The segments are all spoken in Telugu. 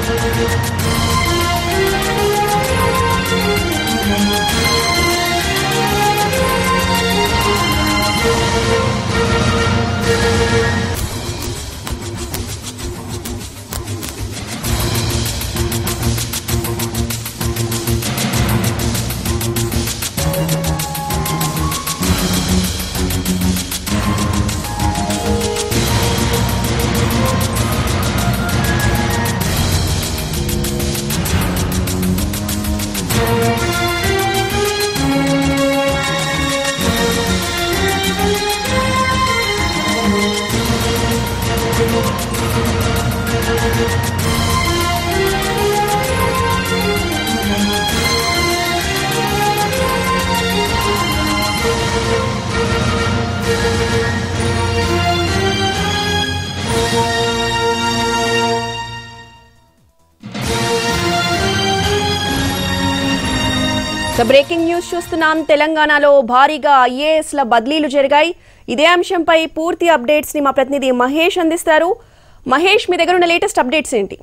ఇక బ్రేకింగ్ న్యూస్ చూస్తున్నాం తెలంగాణలో భారీగా ఐఏఎస్ల బదిలీలు జరిగాయి ఇదే అంశంపై పూర్తి అప్డేట్స్ ని మా ప్రతినిధి మహేష్ అందిస్తారు మహేష్ మీ దగ్గర ఉన్న లేటెస్ట్ అప్డేట్స్ ఏంటి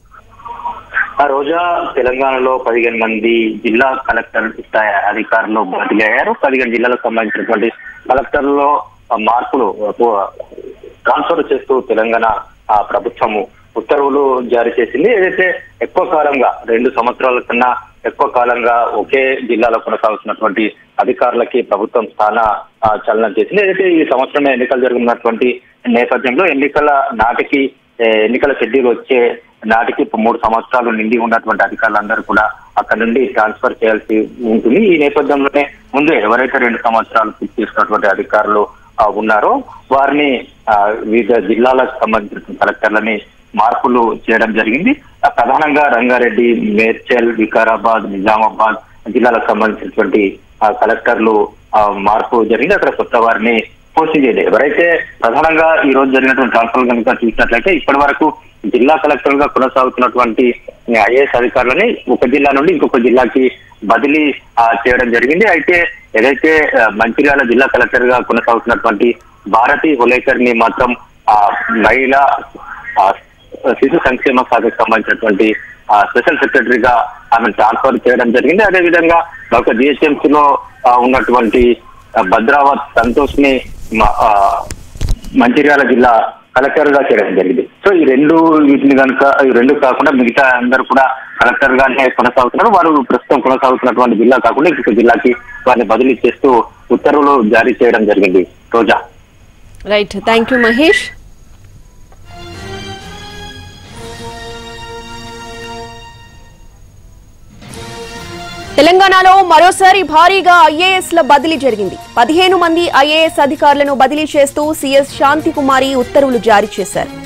ఆ రోజా తెలంగాణలో పదిహేను మంది జిల్లా కలెక్టర్ స్థాయి అధికారులు బదిలీ అయ్యారు పదిహేను జిల్లాలకు సంబంధించినటువంటి కలెక్టర్లలో ఆ, మార్పులు ఆ, ట్రాన్స్ఫర్ చేస్తూ తెలంగాణ ఆ, ప్రభుత్వము ఉత్తర్వులు జారీ చేసింది ఏదైతే ఎక్కువ కాలంగా రెండు సంవత్సరాల కన్నా ఎక్కువ కాలంగా ఒకే జిల్లాలో కొనసాగుతున్నటువంటి అధికారులకి ప్రభుత్వం స్థాన ఆ, చలనం చేసింది ఏదైతే ఈ సంవత్సరమే ఎన్నికలు జరుగుతున్నటువంటి నేపథ్యంలో ఎన్నికల నాటికి ఏ, ఎన్నికల షెడ్యూల్ వచ్చే నాటికి ఇప్పుడు మూడు సంవత్సరాలు నిండి ఉన్నటువంటి అధికారులందరూ కూడా అక్కడ నుండి ట్రాన్స్ఫర్ చేయాల్సి ఉంటుంది ఈ నేపథ్యంలోనే ముందు ఎవరైతే రెండు సంవత్సరాలు పూర్తి చేసుకున్నటువంటి అధికారులు ఆ, ఉన్నారో వారిని ఆ, వివిధ జిల్లాలకు సంబంధించిన కలెక్టర్లని మార్పులు చేయడం జరిగింది ఆ, ప్రధానంగా రంగారెడ్డి మేడ్చల్ వికారాబాద్ నిజామాబాద్ జిల్లాలకు సంబంధించినటువంటి ఆ, కలెక్టర్లు ఆ, మార్పు జరిగింది అక్కడ కొత్త వారిని పోస్టింగ్ చేయలేదు ఎవరైతే ప్రధానంగా ఈ రోజు జరిగినటువంటి ట్రాన్స్ఫర్ కనుక చూసినట్లయితే ఇప్పటి వరకు జిల్లా కలెక్టర్ గా కొనసాగుతున్నటువంటి ఐఏఎస్ అధికారులని ఒక జిల్లా నుండి ఇంకొక జిల్లాకి బదిలీ ఆ, చేయడం జరిగింది అయితే ఏదైతే ఆ, మంచిర్యాల జిల్లా కలెక్టర్ గా కొనసాగుతున్నటువంటి భారతి హులేకర్ ని మాత్రం ఆ, మహిళా ఆ, శిశు సంక్షేమ శాఖకు సంబంధించినటువంటి ఆ, స్పెషల్ సెక్రటరీగా ఆమె ట్రాన్స్ఫర్ చేయడం జరిగింది అదేవిధంగా ఒక జిహెచ్ఎంసీ లో ఆ, ఉన్నటువంటి ఆ, భద్రావత్ సంతోష్ ని మ- ఆ, మంచిర్యాల జిల్లా కలెక్టర్ గా చేయడం జరిగింది సో ఈ రెండు వీటిని కనుక ఈ రెండు కాకుండా మిగతా అందరూ కూడా కలెక్టర్ గానే కొనసాగుతున్నారు వారు ప్రస్తుతం కొనసాగుతున్నటువంటి జిల్లా కాకుండా ఇంకొక జిల్లాకి వారిని బదిలీ చేస్తూ ఉత్తర్వులు జారీ చేయడం జరిగింది Roja right thank you Mahesh తెలంగాణలో మరోసారి భారీగా ఐఏఎస్ల బదిలీ జరిగింది పదిహేను మంది ఐఏఎస్ అధికారులను బదిలీ చేస్తూ సీఎస్ శాంతికుమారి ఉత్తర్వులు జారీ చేశారు